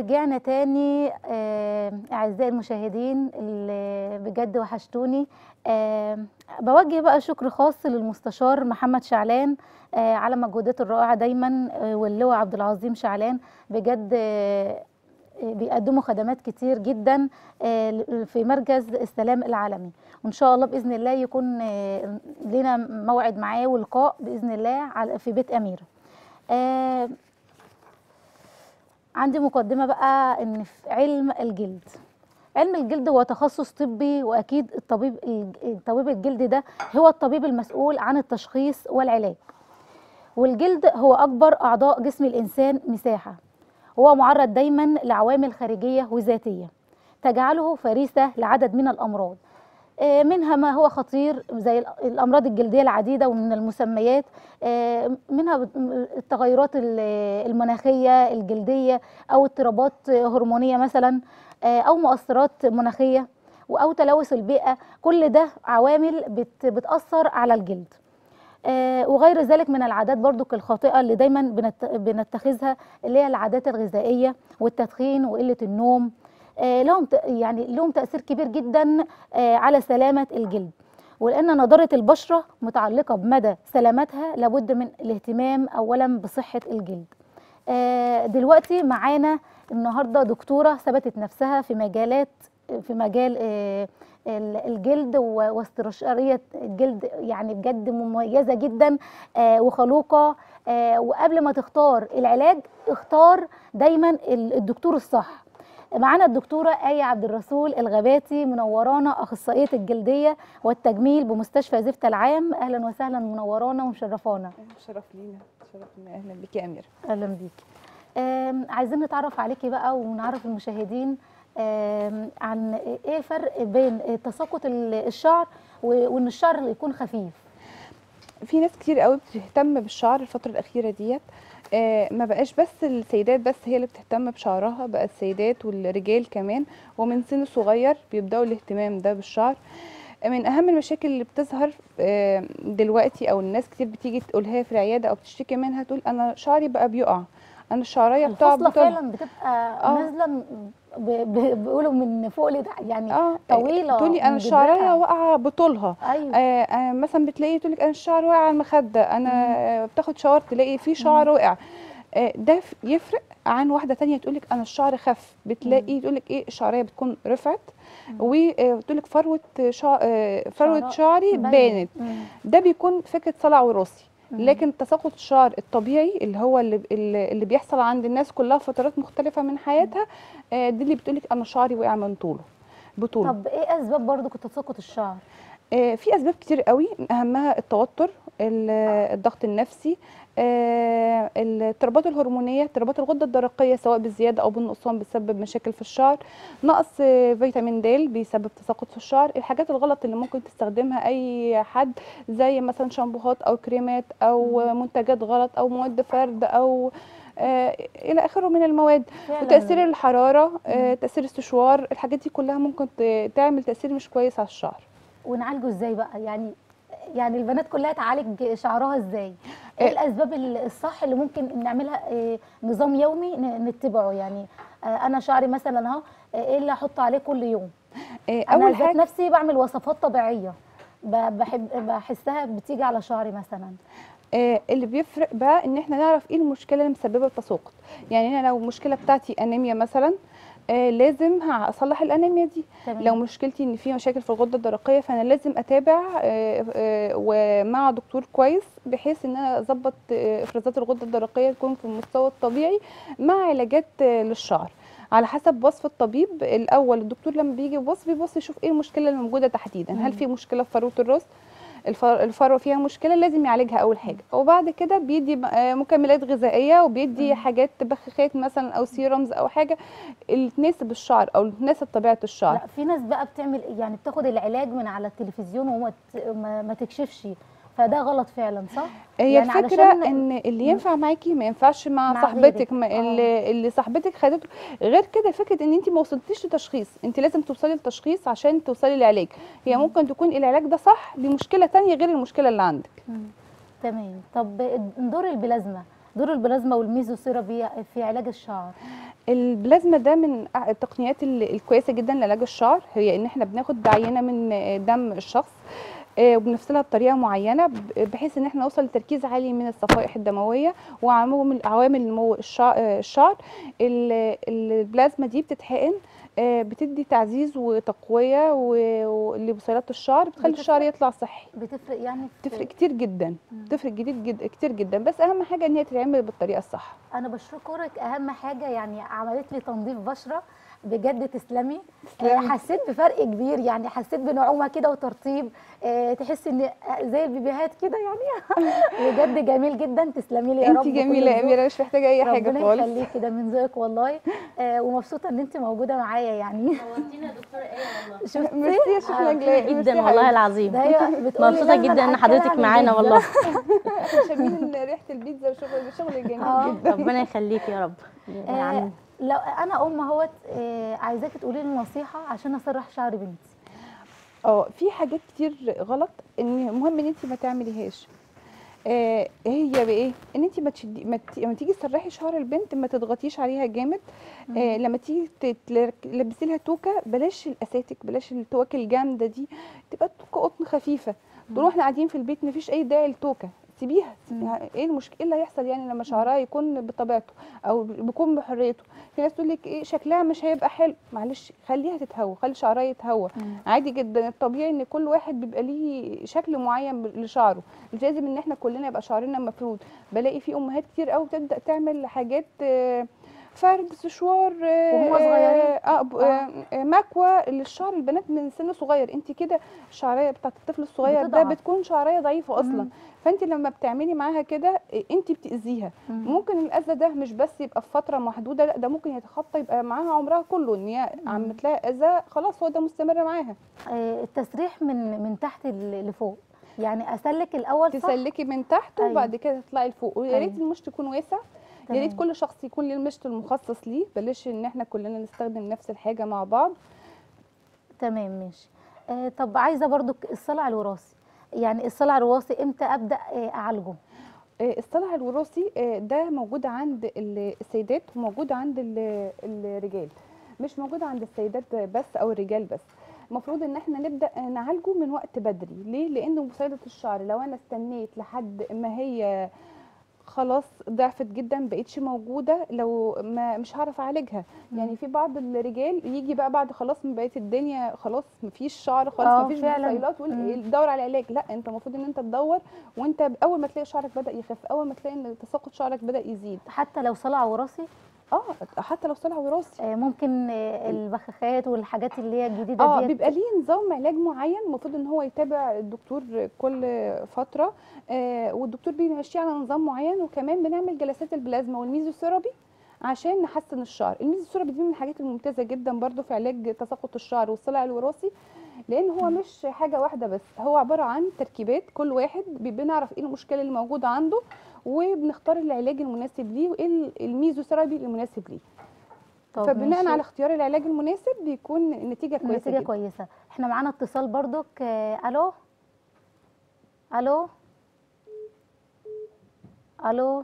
ورجعنا تاني آه، أعزائي المشاهدين اللي بجد وحشتوني آه، بوجه بقى شكر خاص للمستشار محمد شعلان آه، على مجهوداته الرائعة دايما آه، واللواء عبد العظيم شعلان بجد آه، بيقدموا خدمات كتير جدا آه، في مركز السلام العالمي وان شاء الله باذن الله يكون آه، لنا موعد معاه ولقاء باذن الله على- في بيت اميره آه، عندي مقدمه بقى ان في علم الجلد علم الجلد هو تخصص طبي واكيد الطبيب الطبيب الجلد ده هو الطبيب المسؤول عن التشخيص والعلاج والجلد هو اكبر اعضاء جسم الانسان مساحه هو معرض دايما لعوامل خارجيه وذاتيه تجعله فريسه لعدد من الامراض آه، منها ما هو خطير زي ال- الامراض الجلديه العديده ومن المسميات آه، منها بت- التغيرات ال- المناخيه الجلديه او اضطرابات هرمونيه مثلا آه، او مؤثرات مناخيه او تلوث البيئه كل ده عوامل بت- بتاثر على الجلد آه، وغير ذلك من العادات برضو الخاطئه اللي دايما بنت- بنتخذها اللي هي العادات الغذائيه والتدخين وقله النوم آه، لهم ت- يعني لهم تاثير كبير جدا آه، على سلامه الجلد ولان نضاره البشره متعلقه بمدى سلامتها لابد من الاهتمام اولا بصحه الجلد آه، دلوقتي معانا النهارده دكتوره ثبتت نفسها في مجالات في مجال آه، ال- الجلد و- واستشاريه الجلد يعني بجد مميزه جدا آه، وخلوقه آه، وقبل ما تختار العلاج اختار دايما ال- الدكتور الصح معانا الدكتوره ايه عبد الرسول الغباتي منورانا اخصائيه الجلديه والتجميل بمستشفى زفت العام اهلا وسهلا منورانا ومشرفانا شرف لينا شرف لينا اهلا بك يا اميره اهلا بيكي آم، عايزين نتعرف عليكي بقى ونعرف المشاهدين آم، عن ايه الفرق بين تساقط ال- الشعر و- وان الشعر يكون خفيف في ناس كتير قوي بتهتم بالشعر الفتره الاخيره ديت آه ما بقاش بس السيدات بس هي اللي بتهتم بشعرها بقى السيدات والرجال كمان ومن سن صغير بيبداوا الاهتمام ده بالشعر من اهم المشاكل اللي بتظهر آه، دلوقتي او الناس كتير بتيجي تقولها في العياده او بتشتكي منها تقول انا شعري بقى بيقع انا الشعريه بتقع الفصلة بتقع فعلا بتبقى آه. نازله م- ب- ب- بيقولوا من فوق لتحت يعني اه طويلة تقولي من انا الشعريه جدرها. واقعه بطولها ايوه آه آه مثلا بتلاقي تقول لك انا الشعر واقع على المخده انا آه بتاخد شاور تلاقي في شعر واقع آه ده ف- يفرق عن واحده تانية تقول لك انا الشعر خف بتلاقي تقول لك ايه الشعريه بتكون رفعت وتقول لك فروه شع... آه فروه شعراء شعري باينة. بانت مم. ده بيكون فكره صلع وراثي مم. لكن تساقط الشعر الطبيعي اللي هو اللي, اللي اللي بيحصل عند الناس كلها في فترات مختلفه من حياتها آه دي اللي بتقول لك انا شعري وقع من طوله بطوله طب ايه اسباب برضو تساقط الشعر آه، في اسباب كتير قوي من اهمها التوتر ال- الضغط النفسي آه، الاضطرابات الهرمونيه اضطرابات الغده الدرقيه سواء بالزياده او بالنقصان بتسبب مشاكل في الشعر نقص آه، فيتامين د بيسبب تساقط في الشعر الحاجات الغلط اللي ممكن تستخدمها اي حد زي مثلا شامبوهات او كريمات او منتجات غلط او مواد فرد او آه، الى اخره من المواد فعلا وتاثير الحراره آه، تاثير السشوار الحاجات دي كلها ممكن ت- تعمل تاثير مش كويس على الشعر ونعالجه ازاي بقى يعني يعني البنات كلها تعالج شعرها ازاي ايه إيه. الاسباب ال- الصح اللي ممكن نعملها إيه نظام يومي ن- نتبعه يعني آه، انا شعري مثلا اهو آه، ايه اللي احط عليه كل يوم آه، انا اول ذات حاجه نفسي بعمل وصفات طبيعيه ب- بحب بحسها بتيجي على شعري مثلا آه، اللي بيفرق بقى ان احنا نعرف ايه المشكله اللي مسببه التساقط يعني انا لو المشكله بتاعتي انيميا مثلا آه، لازم هصلح الانيميا دي تمام لو مشكلتي ان في مشاكل في الغده الدرقيه فانا لازم اتابع آه، آه، ومع دكتور كويس بحيث ان انا اظبط آه، افرازات الغده الدرقيه تكون في المستوى الطبيعي مع علاجات آه، للشعر على حسب وصف الطبيب الاول الدكتور لما بيجي يبص بيبص يشوف ايه المشكله اللي موجوده تحديدا مم. هل في مشكله في فروه الراس الفر- الفروه فيها مشكله لازم يعالجها اول حاجه وبعد كده بيدي ب- آه، مكملات غذائيه وبيدي مم. حاجات بخاخات مثلا او سيرمز او حاجه اللي تناسب الشعر او اللي تناسب طبيعه الشعر لا في ناس بقى بتعمل يعني بتاخد العلاج من على التلفزيون وما ت- ما, ما تكشفش فده غلط فعلا صح هي يعني الفكره علشان- ان اللي ينفع معاكي ما ينفعش مع, مع صاحبتك غيرك. ما آه. اللي, اللي صاحبتك خدته غير كده فكره ان انت ما وصلتيش لتشخيص انت لازم توصلي لتشخيص عشان توصلي لعلاج هي مم. ممكن تكون العلاج ده صح لمشكله تانية غير المشكله اللي عندك تمام طب دور البلازما دور البلازما والميزوثيرابي في علاج الشعر البلازما ده من أع- التقنيات ال- الكويسه جدا لعلاج الشعر هي ان احنا بناخد عينه من آه، دم الشخص آه، وبنفصلها بطريقه معينه ب- بحيث ان احنا نوصل لتركيز عالي من الصفائح الدمويه وعوامل عوامل نمو الشع- آه، الشعر ال- البلازما دي بتتحقن آه، بتدي تعزيز وتقويه و- و- لبصيلات الشعر بتخلي بتفرق؟ الشعر يطلع صحي بتفرق يعني في- تفرق كتير جدا مم. تفرق جديد جدا كتير جدا بس اهم حاجه ان هي تتعمل بالطريقه الصح انا بشكرك اهم حاجه يعني عملت لي تنظيف بشره بجد تسلمي تسلمي. آه، حسيت بفرق كبير يعني حسيت بنعومه كده وترطيب آه، تحس ان زي البيبيهات كده يعني بجد جميل جدا تسلمي لي يا رب انت كل جميله يا ذوق. اميره مش محتاجه اي حاجه ربنا خالص يخليكي ده من ذوقك والله آه، ومبسوطه ان انت موجوده معايا يعني نورتينا يا دكتوره ايه والله شفتي ميرسي يا شيخ نجلاء ميرسي جدا يا والله حبيبتي. العظيم ده هي بتقولي مبسوطه لازم جدا ان أكلها حضرتك من معانا البيتزا. والله احنا شامين ريحه البيتزا وشغل شغل جميل آه. جدا ربنا يخليك يا رب آه، يعني لو انا ام اهوت آه، عايزاكي تقولي لي نصيحه عشان اسرح شعر بنتي اه في حاجات كتير غلط ان مهم ان انت ما تعمليهاش آه هي بايه ان انت ما تشدي ما ت- لما تيجي تسرحي شعر البنت ما تضغطيش عليها جامد آه لما تيجي تلبسي لها توكه بلاش الاساتك بلاش التوك الجامده دي تبقى التوكه قطن خفيفه طول ما احنا قاعدين في البيت مفيش اي داعي لتوكه سيبيها سيبيها. ايه المشكله ايه اللي هيحصل يعني لما شعرها يكون بطبيعته او بيكون بحريته في ناس تقول لك ايه شكلها مش هيبقى حلو معلش خليها تتهوى خلي شعرها يتهوى عادي جدا الطبيعي ان كل واحد بيبقى ليه شكل معين ب- لشعره مش لازم ان احنا كلنا يبقى شعرنا مفرود بلاقي في امهات كتير قوي بتبدا تعمل حاجات آه، فرد سشوار آه، وهم صغيرين. اه ب- آه، آه، مكوى للشعر البنات من سن صغير انت كده الشعريه بتاعت الطفل الصغير ده بتضعف. بتكون شعريه ضعيفه اصلا مم. فانت لما بتعملي معاها كده آه، انت بتاذيها مم. ممكن الاذى ده مش بس يبقى في فتره محدوده لا ده ممكن يتخطى يبقى معاها عمرها كله ان هي عملت لها اذى خلاص هو ده مستمر معاها آه، التسريح من من تحت ل- لفوق يعني اسلك الاول صح تسلكي من تحت أيوة. وبعد كده تطلعي لفوق ويا ريت أيوة. المشط يكون واسع يا ريت تمام. كل شخص يكون ليه المشط المخصص ليه بلاش ان احنا كلنا نستخدم نفس الحاجه مع بعض تمام ماشي آه طب عايزه برضو ك- الصلع الوراثي يعني الصلع الوراثي امتى ابدا آه اعالجه آه، الصلع الوراثي آه، ده موجود عند ال- السيدات وموجود عند ال- الرجال مش موجود عند السيدات بس او الرجال بس المفروض ان احنا نبدا نعالجه من وقت بدري ليه لانه بصيله الشعر لو انا استنيت لحد ما هي خلاص ضعفت جدا بقتش موجوده لو ما مش هعرف اعالجها يعني في بعض الرجال يجي بقى بعد خلاص ما بقت الدنيا خلاص مفيش شعر خالص آه، مفيش فعلاً. بصيلات تقول مم. إيه، دور على علاج لا انت المفروض ان انت تدور وانت اول ما تلاقي شعرك بدا يخف اول ما تلاقي ان تساقط شعرك بدا يزيد حتى لو صلع وراثي اه حتى لو صلع وراثي آه ممكن آه البخاخات والحاجات اللي هي الجديده اه ديت بيبقى ليه نظام علاج معين المفروض ان هو يتابع الدكتور كل فتره آه والدكتور بيمشيه على نظام معين وكمان بنعمل جلسات البلازما والميزوثيرابي عشان نحسن الشعر الميزوثيرابي دي من الحاجات الممتازه جدا برضو في علاج تساقط الشعر والصلع الوراثي لان هو مش حاجه واحده بس هو عباره عن تركيبات كل واحد بي- بنعرف ايه المشكله اللي موجوده عنده وبنختار العلاج المناسب ليه وايه ال- الميزوثيرابي المناسب ليه طب فبناء ماشي. على اختيار العلاج المناسب بيكون النتيجه كويسه النتيجه جدا كويسه احنا معانا اتصال برضك آه الو الو الو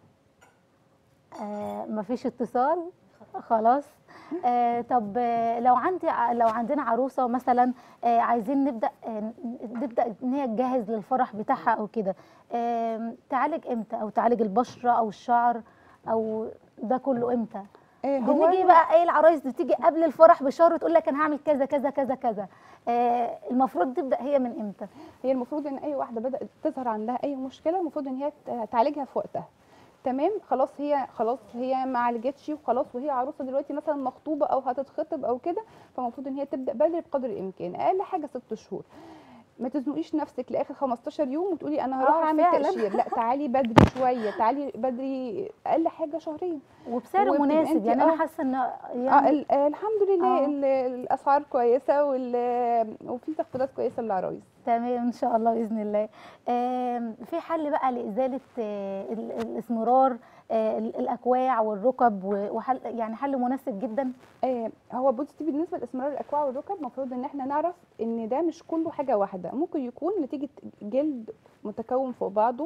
آه مفيش اتصال خلاص آه طب آه لو عندي ع- لو عندنا عروسه مثلا آه عايزين نبدا آه نبدا ان هي تجهز للفرح بتاعها او كده آه تعالج امتى او تعالج البشره او الشعر او ده كله امتى آه، هو بنيجي بقى ايه العرايس بتيجي قبل الفرح بشهر تقول لك انا هعمل كذا كذا كذا كذا آه المفروض تبدا هي من امتى هي المفروض ان اي واحده بدات تظهر عندها اي مشكله المفروض ان هي ت- تعالجها في وقتها تمام خلاص هي خلاص هي ما عالجتش وخلاص وهي عروسه دلوقتي مثلا مخطوبه او هتتخطب او كده فالمفروض ان هي تبدا بدري بقدر الامكان اقل حاجه ست شهور ما تزنقيش نفسك لاخر 15 يوم وتقولي انا هروح آه، اعمل فعلاً. تقشير لا تعالي بدري شويه تعالي بدري اقل حاجه شهرين وبسعر وبتبقى مناسب انت- يعني انا آه. حاسه ان آه يعني ال- آه الحمد لله آه. ال- الاسعار كويسه وال- وفي تخفيضات كويسه للعرايس تمام ان شاء الله باذن الله آم، في حل بقى لازاله آه، ال- الاسمرار آه، ال- الاكواع والركب و- وحل يعني حل مناسب جدا آه هو بصي بالنسبه لاسمرار الاكواع والركب المفروض ان احنا نعرف ان ده مش كله حاجه واحده ممكن يكون نتيجه جلد متكون فوق بعضه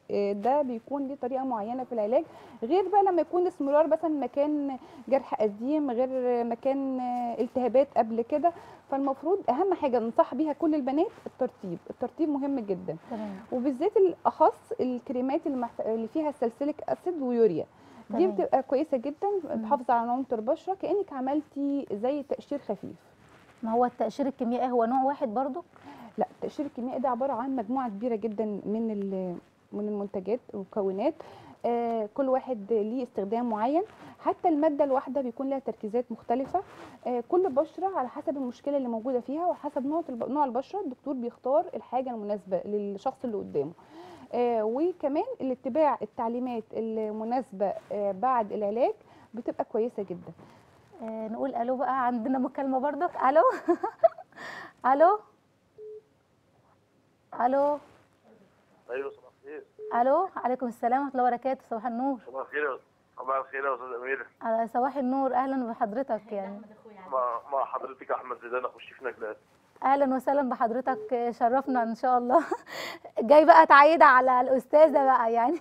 آه، ده بيكون ليه طريقه معينه في العلاج غير بقى لما يكون اسمرار مثلا مكان جرح قديم غير مكان آه، التهابات قبل كده فالمفروض اهم حاجه ننصح بيها كل البنات الترطيب الترطيب مهم جدا تمام وبالذات الاخص الكريمات اللي, محت... اللي فيها سلسلك اسيد ويوريا دي تمام. بتبقى كويسه جدا مم. تحافظ على نعومه البشره كانك عملتي زي تقشير خفيف ما هو التقشير الكيميائي هو نوع واحد برضو لا التقشير الكيميائي ده عباره عن مجموعه كبيره جدا من ال- من المنتجات ومكونات آه كل واحد ليه استخدام معين حتى الماده الواحده بيكون لها تركيزات مختلفه آه كل بشره على حسب المشكله اللي موجوده فيها وحسب نوع الب- نوع البشره الدكتور بيختار الحاجه المناسبه للشخص اللي قدامه آه وكمان الاتباع التعليمات المناسبه آه بعد العلاج بتبقى كويسه جدا آه نقول الو بقى عندنا مكالمه برضك الو الو الو ايوه صباح الخير الو عليكم السلام ورحمه الله وبركاته صباح النور صباح الخير يا صباح الخير يا استاذ امير على صباح النور اهلا بحضرتك يعني مع مع حضرتك احمد زيدان اخش في نجلات اهلا وسهلا بحضرتك شرفنا ان شاء الله جاي بقى تعيد على الاستاذه بقى يعني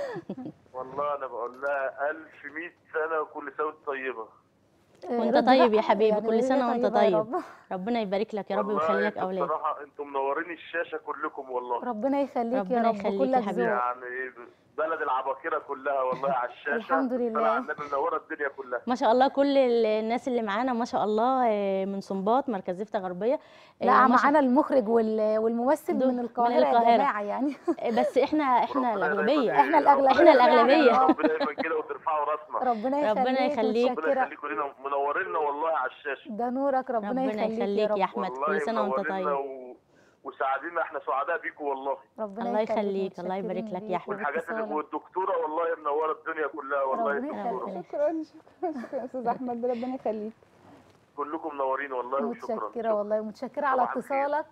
والله انا بقول لها الف مئة سنه وكل سنه وانت طيبه وانت رد طيب بقى، يا حبيبي يعني كل قولي سنه وانت طيبة يا طيب رب. ربنا يبارك لك يا رب والله ويخلي لك انتوا اولاد بصراحه انتم منورين الشاشه كلكم والله ربنا يخليك يا ربنا رب يخليك يا كلك حبيبي. ذوق يعني بلد العباقره كلها والله على الشاشه الحمد لله. طلع النبي منوره الدنيا كلها ما شاء الله كل ال- الناس اللي معانا ما شاء الله آه، من سنباط مركز زفتة غربيه آه، لا ما شاء- معانا المخرج وال- والممثل دول من من القاهره يا القاهرة. جماعه يعني آه، بس احنا احنا ربنا الاغلبيه دايماً- إحنا الأغلبية. إحنا الأغلبية. ربنا دايما كده وترفعوا راسنا ربنا ربنا يخليك يخليك. ربنا متشكره يخليكم لنا منورينا والله على الشاشه ده نورك ربنا, ربنا يخليك, يخليك يا يا رب احمد والله كل سنه وانت منورينا طيب و... وسعدينا احنا سعداء بيكم والله ربنا الله يخليك، الله متشكرين يبارك لك يا ليك أحمد. والحاجات اللي وباتصالك. والدكتوره والله منوره الدنيا كلها والله ربنا الدكتوره يخليك. شكرا شكرا شكرا استاذ احمد ربنا يخليك كلكم منورين والله وشكرا متشكره والله ومتشكره على صباح الخير. اتصالك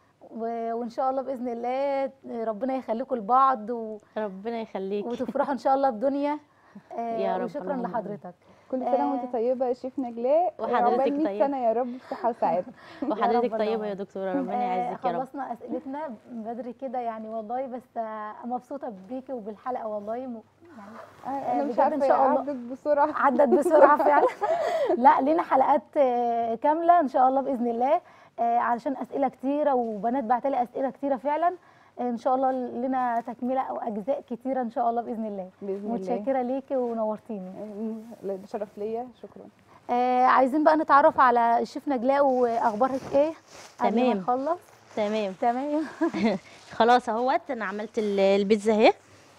و- وان شاء الله باذن الله ربنا يخليكم لبعض و... ربنا يخليك وتفرحوا ان شاء الله بدنيا آه، يا رب، وشكرا اللهم آمين. لحضرتك كل سنه آه. وانت طيبه يا شيف نجلاء وحضرتك عقبال 100 طيبة. سنه يا رب بصحه وسعاده وحضرتك رب طيبه اللهم. يا دكتوره ربنا آه، يعزك يا رب خلصنا اسئلتنا بدري كده يعني والله بس آه، مبسوطه بيكي وبالحلقه والله م... يعني آه، انا مش بجد إن عارفه شاء الله. عدت بسرعه عدت بسرعه فعلا لا لينا حلقات آه، كامله ان شاء الله باذن الله آه، علشان اسئله كتيره وبنات بعتلي اسئله كتيره فعلا آه، ان شاء الله لنا تكمله او اجزاء كتيره ان شاء الله باذن الله باذن الله متشكره ليكي ونورتيني آه، ده شرف ليا شكرا آه عايزين بقى نتعرف على الشيف نجلاء واخبارك ايه قبل ما تمام. نخلص تمام تمام خلاص اهوت انا عملت ال- البيتزا اهي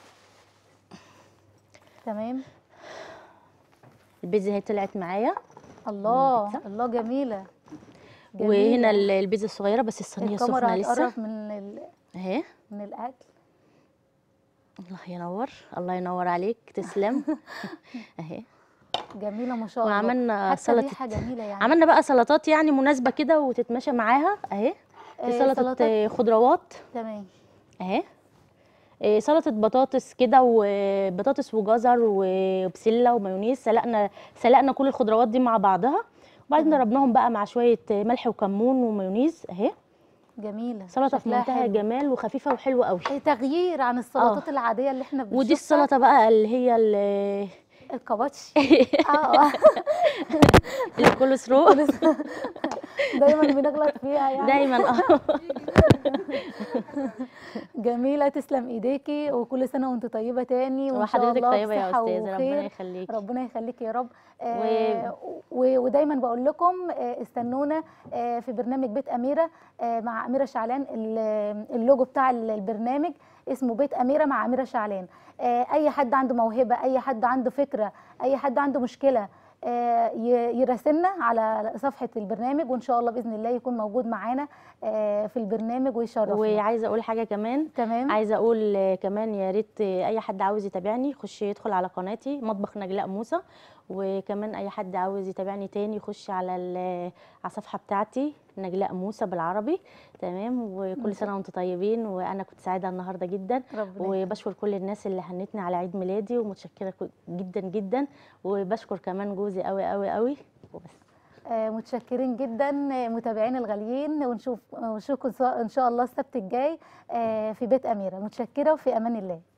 تمام البيتزا اهي طلعت معايا الله البيتزا. الله جميله وهنا ال- البيتزا الصغيره بس الصينيه الكاميرا سخنه لسه هتقرب من ال... اهي من الاكل الله ينور الله ينور عليك تسلم اهي جميله ما شاء الله وعملنا حتى سلطه ريحه جميله يعني عملنا بقى سلطات يعني مناسبه كده وتتماشى معاها اهي آه، دي سلطه سلطات. آه، خضروات تمام اهي إيه، سلطه بطاطس كده وبطاطس وجزر وبسله ومايونيز سلقنا سلقنا كل الخضروات دي مع بعضها وبعدين تمام. ضربناهم بقى مع شويه ملح وكمون ومايونيز اهي جميله سلطه في شكلها منتهى حلو. الجمال وخفيفه وحلوه قوي إيه تغيير عن السلطات العاديه اللي احنا بنشوفها ودي السلطه بقى اللي هي ال- الكباتشي اه الكول سرو دايما بنغلط فيها يعني دايما اه جميله تسلم ايديكي وكل سنه وانت طيبه تاني وان شاء وحضرتك الله طيبه يا بصحة استاذه ربنا وخير. يخليك ربنا يخليك يا رب آه و... ودايما بقول لكم آه استنونا آه في برنامج بيت اميره آه مع اميره شعلان ال- اللوجو بتاع ال- البرنامج اسمه بيت اميره مع اميره شعلان آه اي حد عنده موهبه اي حد عنده فكره اي حد عنده مشكله آه، ي- يراسلنا على صفحه البرنامج وان شاء الله باذن الله يكون موجود معانا آه، في البرنامج ويشرفنا وعايزه اقول حاجه كمان تمام عايزه اقول آه، كمان يا ريت آه، اي حد عاوز يتابعني يخش يدخل على قناتي مطبخ نجلاء موسى وكمان اي حد عاوز يتابعني تاني يخش على ال- على الصفحه بتاعتي نجلاء موسى بالعربي تمام وكل سنه وانتم طيبين وانا كنت سعيده النهارده جدا ربنا يخليك. وبشكر كل الناس اللي هنتني على عيد ميلادي ومتشكره كو- جدا جدا وبشكر كمان جوزي قوي قوي قوي وبس آه، متشكرين جدا آه، متابعين الغاليين ونشوف ونشوفكم ان شاء الله السبت الجاي آه، في بيت اميره متشكره وفي امان الله